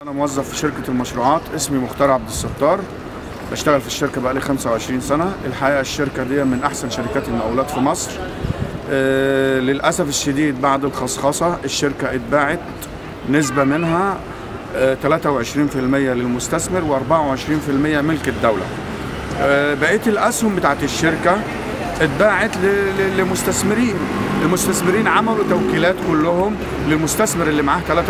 أنا موظف في شركة المشروعات اسمي مختار عبد الستار بشتغل في الشركة بقالي 25 سنة الحقيقة الشركة دي من أحسن شركات المقاولات في مصر آه للأسف الشديد بعد الخصخصة الشركة اتباعت نسبة منها آه 23% للمستثمر و24% ملك الدولة آه بقية الأسهم بتاعت الشركة اتباعت ل- ل- لمستثمرين المستثمرين عملوا توكيلات كلهم للمستثمر اللي معاه 23%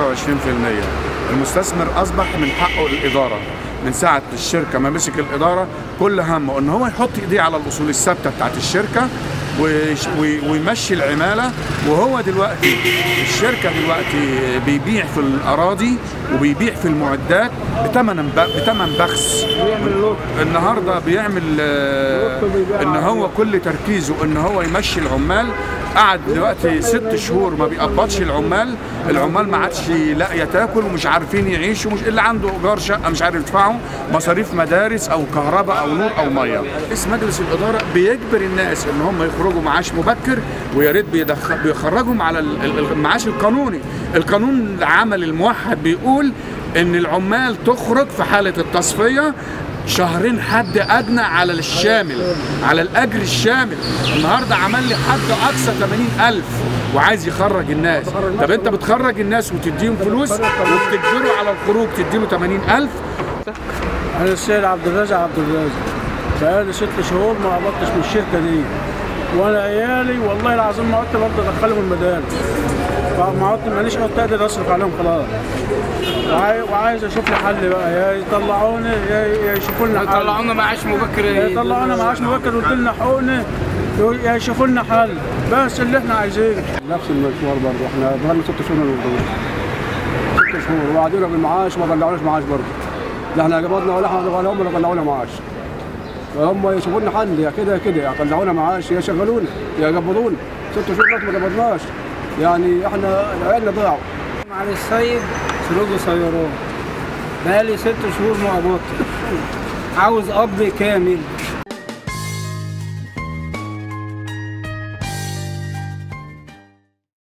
المستثمر اصبح من حقه الاداره من ساعه الشركه ما مسك الاداره كل همه ان هو يحط ايديه على الاصول الثابته بتاعت الشركه ويش- وي- ويمشي العماله وهو دلوقتي الشركه دلوقتي بيبيع في الاراضي وبيبيع في المعدات بثمن بثمن بخس النهارده بيعمل آه، ان هو كل تركيزه ان هو يمشي العمال قعد دلوقتي ست شهور ما بيقبضش العمال العمال ما عادش لاقيه تاكل ومش عارفين يعيشوا مش اللي عنده ايجار شقه مش عارف يدفعه مصاريف مدارس او كهرباء او نور او ميه رئيس مجلس الاداره بيجبر الناس ان هم يخرجوا معاش مبكر ويا ريت بيدخ- بيخرجهم على ال- ال- المعاش القانوني القانون العمل الموحد بيقول ان العمال تخرج في حاله التصفيه شهرين حد ادنى على الشامل على الاجر الشامل النهارده عمل لي حد اقصى 80000 وعايز يخرج الناس طب انت بتخرج الناس وتديهم فلوس وبتجبره على الخروج تديله 80000 انا السيد عبد الرازق عبد الرازق بقالي ست شهور ما قبضتش من الشركه دي وانا عيالي والله العظيم ما عدت برضه ادخلهم المدارس فما عدت ماليش قوت اقدر اصرف عليهم خلاص وعاي- وعايز اشوف لي حل بقى يا يطلعوني يا يا يشوفوا لنا حل طلعونا معاش مبكر يا يطلعونا معاش مبكر ويدوا لنا حقوقنا يا يشوفوا لنا حل بس اللي احنا عايزينه نفس المشوار برضه احنا بقالنا ست شهور من الوضوء ست شهور وقعدونا بالمعاش وما طلعوناش معاش برضه لا احنا قبضنا ولا احنا ولا هم اللي طلعونا معاش فهم يشوفوا لنا حل يا كده يا كده يا طلعونا معاش يا شغلونا يا قبضونا ست شهور دلوقتي ما قبضناش يعني احنا عيالنا ضاعوا على السيد سلوك سيارات بقالي ست شهور ما قبضت عاوز قبض كامل